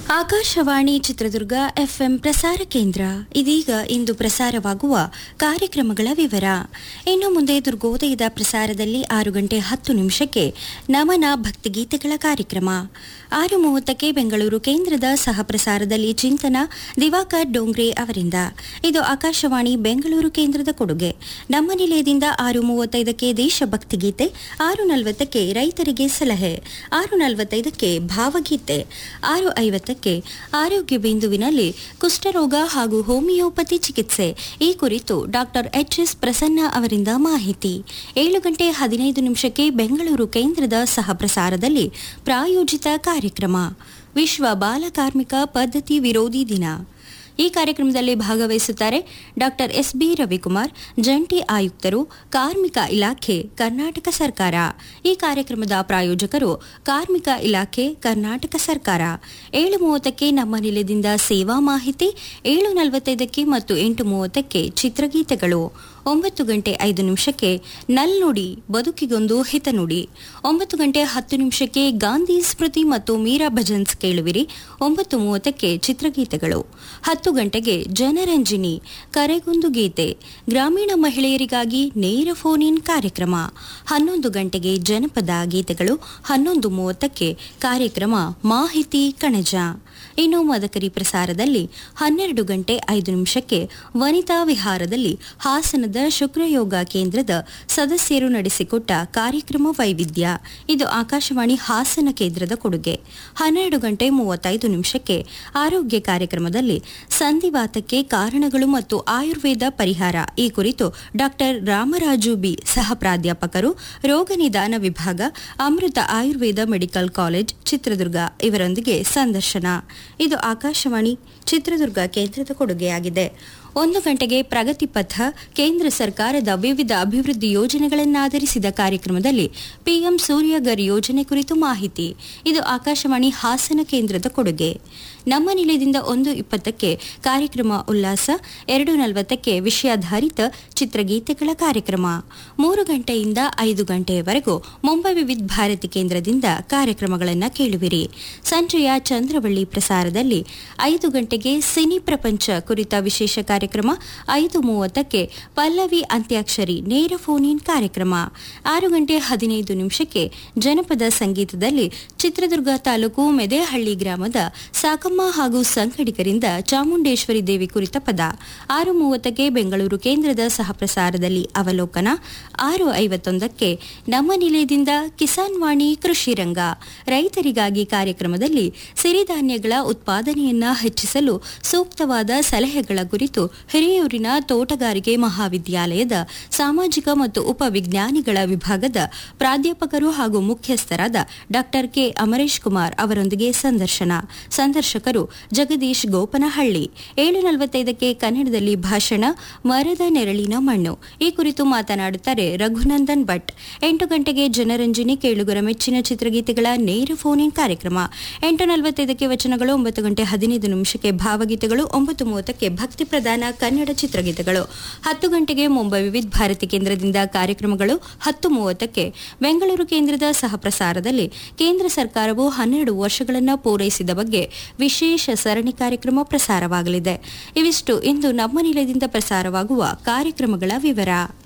Akashvani Chitradurga FM ಪ್ರಸಾರ ಕೇಂದ್ರ ಇದೀಗ ಇಂದು ಪ್ರಸಾರವಾಗುವ ಕಾರ್ಯಕ್ರಮಗಳ ವಿವರ ಇನ್ನು ಮುಂದೆ ದುರ್ಗೋದಯದ ಪ್ರಸಾರದಲ್ಲಿ ಆರು ಗಂಟೆ ಹತ್ತು ನಿಮಿಷಕ್ಕೆ ನಮನ ಭಕ್ತಿಗೀತೆಗಳ ಕಾರ್ಯಕ್ರಮ ಆರು ಮೂವತ್ತಕ್ಕೆ ಬೆಂಗಳೂರು ಕೇಂದ್ರದ ಸಹ ಪ್ರಸಾರದಲ್ಲಿ ಚಿಂತನ ದಿವಾಕರ್ ಡೋಂಗ್ರೆ ಅವರಿಂದ ಇದು ಆಕಾಶವಾಣಿ ಬೆಂಗಳೂರು ಕೇಂದ್ರದ ಕೊಡುಗೆ ನಮ್ಮ ನಿಲಯದಿಂದ ಆರು ಮೂವತ್ತೈದಕ್ಕೆ ದೇಶಭಕ್ತಿ ಗೀತೆ ಆರು ನಲವತ್ತಕ್ಕೆ ರೈತರಿಗೆ ಸಲಹೆ ಆರು ನಲವತ್ತೈದಕ್ಕೆ ಭಾವಗೀತೆ ಆರು ಐವತ್ತಕ್ಕೆ ಆರೋಗ್ಯ ಬಿಂದುವಿನಲ್ಲಿ ಕುಷ್ಠರೋಗ ಹಾಗೂ ಹೋಮಿಯೋಪತಿ ಚಿಕಿತ್ಸೆ ಈ ಕುರಿತು ಡಾಕ್ಟರ್ ಎಚ್ ಎಸ್ ಪ್ರಸನ್ನ ಅವರಿಂದ ಮಾಹಿತಿ ಏಳು ಗಂಟೆ ಹದಿನೈದು ನಿಮಿಷಕ್ಕೆ ಬೆಂಗಳೂರು ಕೇಂದ್ರದ ಸಹ ಪ್ರಸಾರದಲ್ಲಿ ಪ್ರಾಯೋಜಿತ ಕಾರ್ಯಕ್ರಮ ವಿಶ್ವ ಬಾಲಕಾರ್ಮಿಕ ಪದ್ಧತಿ ವಿರೋಧಿ ದಿನ ಈ ಕಾರ್ಯಕ್ರಮದಲ್ಲಿ ಭಾಗವಹಿಸುತ್ತಾರೆ ಡಾಕ್ಟರ್ ಎಸ್ ಬಿ ರವಿಕುಮಾರ್ ಜಂಟಿ ಆಯುಕ್ತರು ಕಾರ್ಮಿಕ ಇಲಾಖೆ ಕರ್ನಾಟಕ ಸರ್ಕಾರ ಈ ಕಾರ್ಯಕ್ರಮದ ಪ್ರಾಯೋಜಕರು ಕಾರ್ಮಿಕ ಇಲಾಖೆ ಕರ್ನಾಟಕ ಸರ್ಕಾರ ಏಳು ಮೂವತ್ತಕ್ಕೆ ನಮ್ಮ ನಿಲಯದಿಂದ ಸೇವಾ ಮಾಹಿತಿ ಏಳು ನಲವತ್ತೈದಕ್ಕೆ ಮತ್ತು ಎಂಟು ಮೂವತ್ತಕ್ಕೆ ಚಿತ್ರಗೀತೆಗಳು ಒಂಬತ್ತು ಗಂಟೆ ಐದು ನಿಮಿಷಕ್ಕೆ ನಲ್ನುಡಿ ಬದುಕಿಗೊಂದು ಹಿತನುಡಿ ಒಂಬತ್ತು ಗಂಟೆ ಹತ್ತು ನಿಮಿಷಕ್ಕೆ ಗಾಂಧಿ ಸ್ಮೃತಿ ಮತ್ತು ಮೀರಾ ಭಜನ್ಸ್ ಕೇಳುವಿರಿ ಒಂಬತ್ತು ಮೂವತ್ತಕ್ಕೆ ಚಿತ್ರಗೀತೆಗಳು ಹತ್ತು ಗಂಟೆಗೆ ಜನರಂಜಿನಿ ಕರೆಗೊಂದು ಗೀತೆ ಗ್ರಾಮೀಣ ಮಹಿಳೆಯರಿಗಾಗಿ ನೇರ ಫೋನ್ ಇನ್ ಕಾರ್ಯಕ್ರಮ ಹನ್ನೊಂದು ಗಂಟೆಗೆ ಜನಪದ ಗೀತೆಗಳು ಹನ್ನೊಂದು ಮೂವತ್ತಕ್ಕೆ ಕಾರ್ಯಕ್ರಮ ಮಾಹಿತಿ ಕಣಜ ಇನ್ನು ಮದಕರಿ ಪ್ರಸಾರದಲ್ಲಿ ಹನ್ನೆರಡು ಗಂಟೆ ಐದು ನಿಮಿಷಕ್ಕೆ ವನಿತಾ ವಿಹಾರದಲ್ಲಿ ಹಾಸನದ ಶುಕ್ರಯೋಗ ಕೇಂದ್ರದ ಸದಸ್ಯರು ನಡೆಸಿಕೊಟ್ಟ ಕಾರ್ಯಕ್ರಮ ವೈವಿಧ್ಯ ಇದು ಆಕಾಶವಾಣಿ ಹಾಸನ ಕೇಂದ್ರದ ಕೊಡುಗೆ ಹನ್ನೆರಡು ಗಂಟೆ ಮೂವತ್ತೈದು ನಿಮಿಷಕ್ಕೆ ಆರೋಗ್ಯ ಕಾರ್ಯಕ್ರಮದಲ್ಲಿ ಸಂಧಿವಾತಕ್ಕೆ ಕಾರಣಗಳು ಮತ್ತು ಆಯುರ್ವೇದ ಪರಿಹಾರ ಈ ಕುರಿತು ಡಾಕ್ಟರ್ ರಾಮರಾಜು ಬಿ ಸಹ ಪ್ರಾಧ್ಯಾಪಕರು ರೋಗ ನಿದಾನ ವಿಭಾಗ ಅಮೃತ ಆಯುರ್ವೇದ ಮೆಡಿಕಲ್ ಕಾಲೇಜ್ ಚಿತ್ರದುರ್ಗ ಇವರೊಂದಿಗೆ ಸಂದರ್ಶನ ಇದು ಆಕಾಶವಾಣಿ ಚಿತ್ರದುರ್ಗ ಕೇಂದ್ರದ ಕೊಡುಗೆಯಾಗಿದೆ ಒಂದು ಗಂಟೆಗೆ ಪ್ರಗತಿ ಪಥ ಕೇಂದ್ರ ಸರ್ಕಾರದ ವಿವಿಧ ಅಭಿವೃದ್ಧಿ ಯೋಜನೆಗಳನ್ನಾಧರಿಸಿದ ಕಾರ್ಯಕ್ರಮದಲ್ಲಿ ಪಿಎಂ ಸೂರ್ಯಗರ್ ಯೋಜನೆ ಕುರಿತು ಮಾಹಿತಿ ಇದು ಆಕಾಶವಾಣಿ ಹಾಸನ ಕೇಂದ್ರದ ಕೊಡುಗೆ ನಮ್ಮ ನಿಲಯದಿಂದ ಒಂದು ಇಪ್ಪತ್ತಕ್ಕೆ ಕಾರ್ಯಕ್ರಮ ಉಲ್ಲಾಸ ಎರಡು ನಲವತ್ತಕ್ಕೆ ವಿಷಯಾಧಾರಿತ ಚಿತ್ರಗೀತೆಗಳ ಕಾರ್ಯಕ್ರಮ ಮೂರು ಗಂಟೆಯಿಂದ ಐದು ಗಂಟೆಯವರೆಗೂ ಮುಂಬೈ ವಿವಿಧ ಭಾರತಿ ಕೇಂದ್ರದಿಂದ ಕಾರ್ಯಕ್ರಮಗಳನ್ನು ಕೇಳುವಿರಿ ಸಂಜೆಯ ಚಂದ್ರವಳ್ಳಿ ಪ್ರಸಾರದಲ್ಲಿ ಐದು ಗಂಟೆಗೆ ಸಿನಿ ಪ್ರಪಂಚ ಕುರಿತ ವಿಶೇಷ ಕಾರ್ಯಕ್ರಮ ಐದು ಮೂವತ್ತಕ್ಕೆ ಪಲ್ಲವಿ ಅಂತ್ಯಾಕ್ಷರಿ ನೇರ ಫೋನ್ ಇನ್ ಕಾರ್ಯಕ್ರಮ ಆರು ಗಂಟೆ ಹದಿನೈದು ನಿಮಿಷಕ್ಕೆ ಜನಪದ ಸಂಗೀತದಲ್ಲಿ ಚಿತ್ರದುರ್ಗ ತಾಲೂಕು ಮೆದೇಹಳ್ಳಿ ಗ್ರಾಮದ ಸಾಕಮ್ಮ ಹಾಗೂ ಸಂಗಡಿಗರಿಂದ ಚಾಮುಂಡೇಶ್ವರಿ ದೇವಿ ಕುರಿತ ಪದ ಆರು ಮೂವತ್ತಕ್ಕೆ ಬೆಂಗಳೂರು ಕೇಂದ್ರದ ಸಹ ಪ್ರಸಾರದಲ್ಲಿ ಅವಲೋಕನ ಆರು ಐವತ್ತೊಂದಕ್ಕೆ ನಮ್ಮ ನಿಲಯದಿಂದ ಕಿಸಾನ್ ವಾಣಿ ಕೃಷಿ ರಂಗ ರೈತರಿಗಾಗಿ ಕಾರ್ಯಕ್ರಮದಲ್ಲಿ ಸಿರಿಧಾನ್ಯಗಳ ಉತ್ಪಾದನೆಯನ್ನ ಹೆಚ್ಚಿಸಲು ಸೂಕ್ತವಾದ ಸಲಹೆಗಳ ಕುರಿತು ಹಿರಿಯೂರಿನ ತೋಟಗಾರಿಕೆ ಮಹಾವಿದ್ಯಾಲಯದ ಸಾಮಾಜಿಕ ಮತ್ತು ಉಪವಿಜ್ಞಾನಿಗಳ ವಿಭಾಗದ ಪ್ರಾಧ್ಯಾಪಕರು ಹಾಗೂ ಮುಖ್ಯಸ್ಥರಾದ ಡಾಕ್ಟರ್ ಕೆ ಅಮರೇಶ್ ಕುಮಾರ್ ಅವರೊಂದಿಗೆ ಸಂದರ್ಶನ ಸಂದರ್ಶಕರು ಜಗದೀಶ್ ಗೋಪನಹಳ್ಳಿ ಏಳು ನಲವತ್ತೈದಕ್ಕೆ ಕನ್ನಡದಲ್ಲಿ ಭಾಷಣ ಮರದ ನೆರಳಿನ ಮಣ್ಣು ಈ ಕುರಿತು ಮಾತನಾಡುತ್ತಾರೆ ರಘುನಂದನ್ ಭಟ್ ಎಂಟು ಗಂಟೆಗೆ ಜನರಂಜನಿ ಕೇಳುಗರ ಮೆಚ್ಚಿನ ಚಿತ್ರಗೀತೆಗಳ ನೇರ ಫೋನ್ ಇನ್ ಕಾರ್ಯಕ್ರಮ ಎಂಟು ನಲವತ್ತೈದಕ್ಕೆ ವಚನಗಳು ಒಂಬತ್ತು ಗಂಟೆ ಹದಿನೈದು ನಿಮಿಷಕ್ಕೆ ಭಾವಗೀತೆಗಳು ಒಂಬತ್ತು ಮೂವತ್ತಕ್ಕೆ ಭಕ್ತಿ ಪ್ರಧಾನ ಕನ್ನಡ ಚಿತ್ರಗೀತೆಗಳು ಹತ್ತು ಗಂಟೆಗೆ ಮುಂಬೈ ವಿವಿಧ ಭಾರತಿ ಕೇಂದ್ರದಿಂದ ಕಾರ್ಯಕ್ರಮಗಳು ಹತ್ತು ಮೂವತ್ತಕ್ಕೆ ಬೆಂಗಳೂರು ಕೇಂದ್ರದ ಸಹ ಪ್ರಸಾರದಲ್ಲಿ ಕೇಂದ್ರ ಸರ್ಕಾರವು ಹನ್ನೆರಡು ವರ್ಷಗಳನ್ನು ಪೂರೈಸಿದ ಬಗ್ಗೆ ವಿಶೇಷ ಸರಣಿ ಕಾರ್ಯಕ್ರಮ ಪ್ರಸಾರವಾಗಲಿದೆ ಇವಿಷ್ಟು ಇಂದು ನಮ್ಮ ನಿಲಯದಿಂದ ಪ್ರಸಾರವಾಗುವ ಕಾರ್ಯಕ್ರಮಗಳ ವಿವರ